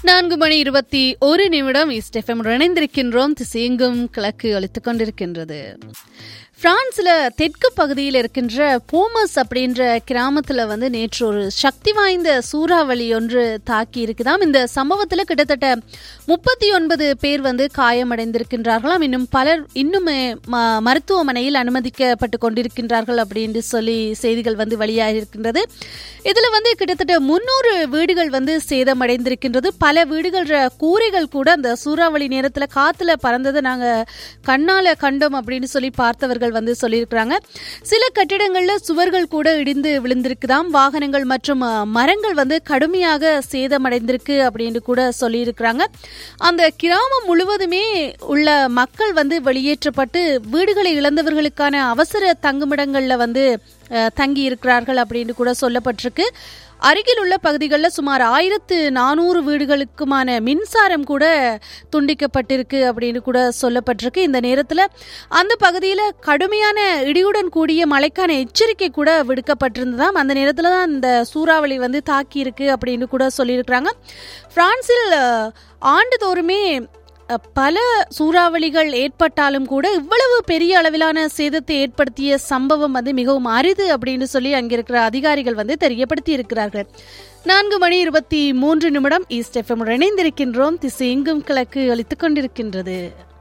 நான்கு மணி இருபத்தி ஒரு நிமிடம் இஸ்டெஃபம் இணைந்திருக்கின்றோம் திசையெங்கும் கிழக்கு அளித்துக் கொண்டிருக்கின்றது பிரான்ஸ்ல தெற்கு பகுதியில் இருக்கின்ற போமஸ் அப்படின்ற கிராமத்துல வந்து நேற்று ஒரு சக்தி வாய்ந்த சூறாவளி ஒன்று தாக்கி இருக்குதாம் இந்த சம்பவத்துல கிட்டத்தட்ட முப்பத்தி ஒன்பது பேர் வந்து காயமடைந்திருக்கின்றார்களாம் இன்னும் பலர் இன்னுமே ம- மருத்துவமனையில் அனுமதிக்கப்பட்டு கொண்டிருக்கின்றார்கள் அப்படின்னு சொல்லி செய்திகள் வந்து வெளியாகியிருக்கின்றது இதுல வந்து கிட்டத்தட்ட முன்னூறு வீடுகள் வந்து சேதமடைந்திருக்கின்றது பல வீடுகள் கூரைகள் கூட அந்த சூறாவளி நேரத்துல காத்துல பறந்ததை நாங்க கண்ணால கண்டோம் அப்படின்னு சொல்லி பார்த்தவர்கள் வந்து சொல்லியிருக்கிறாங்க சில கட்டிடங்கள்ல சுவர்கள் கூட இடிந்து விழுந்திருக்குதாம் வாகனங்கள் மற்றும் அஹ், மரங்கள் வந்து கடுமையாக சேதமடைந்திருக்கு அப்படின்னு கூட சொல்லியிருக்கிறாங்க அந்த கிராமம் முழுவதுமே உள்ள மக்கள் வந்து வெளியேற்றப்பட்டு வீடுகளை இழந்தவர்களுக்கான அவசர தங்குமிடங்கள்ல வந்து அஹ், தங்கி இருக்கிறார்கள் அப்படின்னு கூட சொல்லப்பட்டிருக்கு அருகில் உள்ள பகுதிகளில் சுமார் ஆயிரத்து நானூறு வீடுகளுக்குமான மின்சாரம் கூட துண்டிக்கப்பட்டிருக்கு அப்படின்னு கூட சொல்லப்பட்டிருக்கு இந்த நேரத்தில் அந்த பகுதியில் கடுமையான இடியுடன் கூடிய மழைக்கான எச்சரிக்கை கூட விடுக்கப்பட்டிருந்ததாம் அந்த நேரத்தில் தான் இந்த சூறாவளி வந்து தாக்கியிருக்கு அப்படின்னு கூட சொல்லியிருக்கிறாங்க பிரான்சில் அஹ், ஆண்டுதோறுமே அஹ், பல சூறாவளிகள் ஏற்பட்டாலும் கூட இவ்வளவு பெரிய அளவிலான சேதத்தை ஏற்படுத்திய சம்பவம் வந்து மிகவும் அரிது அப்படின்னு சொல்லி அங்கிருக்கிற அதிகாரிகள் வந்து தெரியப்படுத்தி இருக்கிறார்கள் நான்கு மணி இருபத்தி மூன்று நிமிடம் ஈஸ்ட் எஃப்எம் இணைந்திருக்கின்றோம் திசை எங்கும் கிழக்கு அளித்துக் கொண்டிருக்கின்றது